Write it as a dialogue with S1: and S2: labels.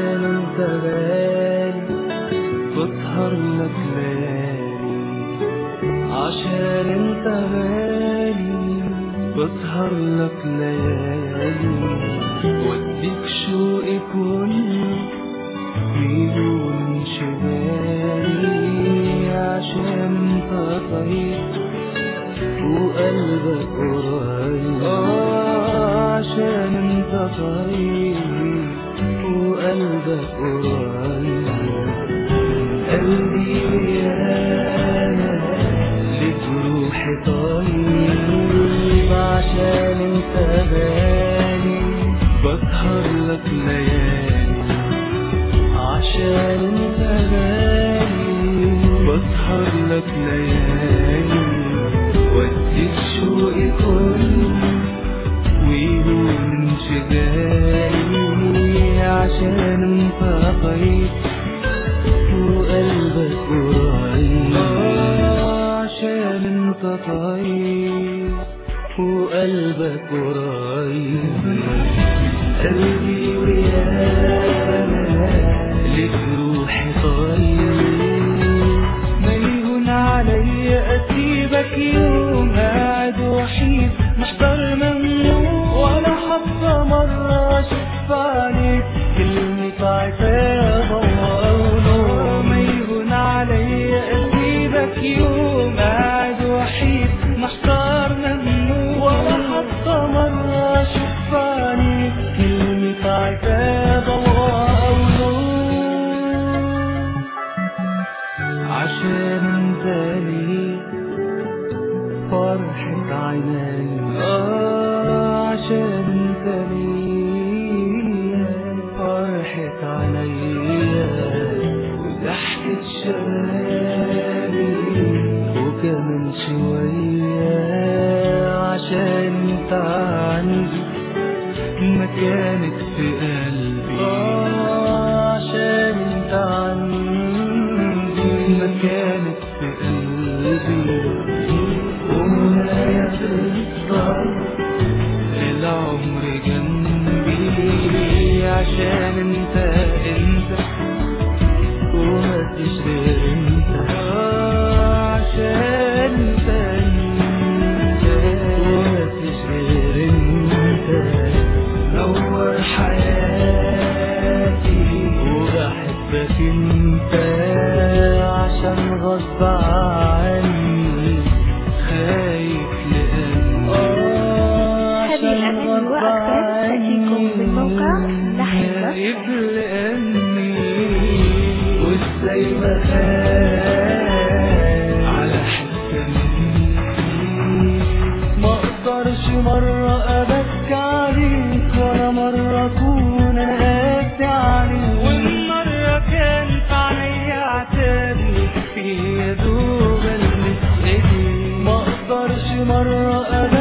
S1: عشان انت غالي بسهر لك ليالي عشان انت غالي بسهر لك ليالي واديك شوقي كله مليون شمالي عشان انت طيب وقلبك قريب آه عشان انت طيب وقلبك قريب قلبي ويانا لك روحي طيب عشان انت غالي بسهر لك ليالي عشان انت غالي بسهر لك ليالي واديك شوقي كله ويهون انشغالي عشان انت طيب وقلبك قريب آه، عشان انت طيب وقلبك قريب قلبي ويانا لك روحي طيب ما يهون عليا اسيبك يوم قاعد وحيد محضر ممنوع ولا حتى مرة اشوف عليك كلمة عتاب وقوله ما يهون عليا اسيبك يوم قاعد وحيد محضر ممنوع ولا حتى مرة اشوف عليك كلمة عتاب وقوله عشان انت لي فرحة عيني آه عشان انت لي فرحة عينيا وضحكة شبابي وكمان شوية عشان انت عندي مكانك في قلبي آه عشان انت عندي مكانك في قلبي ومنايا تفضل العمر جنبي عشان انت انت ومفيش غير انت آه عشان انت انت ومفيش غير انت نور حياتي وبحبك انت عشان غصب عني خايف لأني
S2: هذه الأغاني وأكثر تأتيكم من موقع لحظة
S1: خايف لأني وازاي بخاف على حتة مني ما اقدرش مرة ابكي عليك ولا مرة اكون انا قاسي عليك والمرة كانت عليا عتابي في يا دوب المس ايدي ما اقدرش مرة ابكي